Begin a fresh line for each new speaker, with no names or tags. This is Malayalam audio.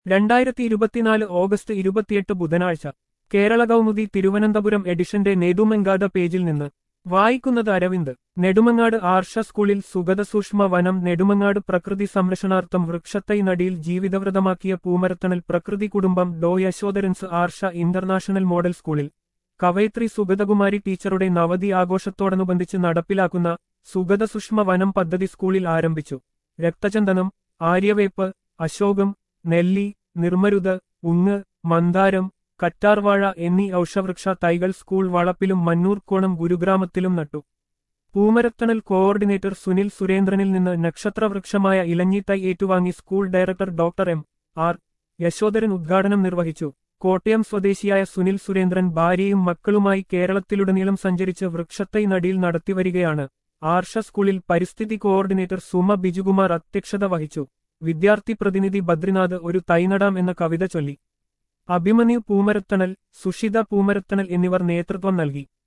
രണ്ടായിരത്തി ഇരുപത്തിനാല് ഓഗസ്റ്റ് ഇരുപത്തിയെട്ട് ബുധനാഴ്ച കേരള കൗമുദി തിരുവനന്തപുരം എഡിഷന്റെ നെടുമങ്ങാട് പേജിൽ നിന്ന് വായിക്കുന്നത് അരവിന്ദ് നെടുമങ്ങാട് ആർഷ സ്കൂളിൽ സുഗതസൂക്ഷ്മ വനം നെടുമങ്ങാട് പ്രകൃതി സംരക്ഷണാർത്ഥം വൃക്ഷത്തൈ നടിയിൽ ജീവിതവ്രതമാക്കിയ പൂമരത്തണൽ പ്രകൃതി കുടുംബം ഡോ യശോധരൻസ് ആർഷ ഇന്റർനാഷണൽ മോഡൽ സ്കൂളിൽ കവയിത്രി സുഗതകുമാരി ടീച്ചറുടെ നവതി ആഘോഷത്തോടനുബന്ധിച്ച് നടപ്പിലാക്കുന്ന സുഗതസുഷ്മ വനം പദ്ധതി സ്കൂളിൽ ആരംഭിച്ചു രക്തചന്ദനം ആര്യവേപ്പ് അശോകം നെല്ലി നിർമ്മരുത് ഉങ്ങ് മന്ദാരം കറ്റാർവാഴ എന്നീ ഔഷവൃക്ഷ തൈകൾ സ്കൂൾ വളപ്പിലും മന്നൂർക്കോണം ഗുരുഗ്രാമത്തിലും നട്ടു പൂമരത്തണൽ കോഓർഡിനേറ്റർ സുനിൽ സുരേന്ദ്രനിൽ നിന്ന് നക്ഷത്രവൃക്ഷമായ ഇലഞ്ഞി തൈ ഏറ്റുവാങ്ങി school director doctor M R Yashodharan ഉദ്ഘാടനം നിർവഹിച്ചു കോട്ടയം സ്വദേശിയായ സുനിൽ സുരേന്ദ്രൻ ഭാര്യയും മക്കളുമായി കേരളത്തിലുടനീളം സഞ്ചരിച്ച് വൃക്ഷത്തൈ നടിയിൽ നടത്തിവരികയാണ് ആർഷ സ്കൂളിൽ പരിസ്ഥിതി കോഓർഡിനേറ്റർ സുമ ബിജുകുമാർ അധ്യക്ഷത വഹിച്ചു വിദ്യാർത്ഥി പ്രതിനിധി ബദ്രിനാഥ് ഒരു തൈനടാം എന്ന കവിത ചൊല്ലി അഭിമന്യു പൂമരത്തണൽ സുഷിത പൂമരത്തണൽ എന്നിവർ നേതൃത്വം നൽകി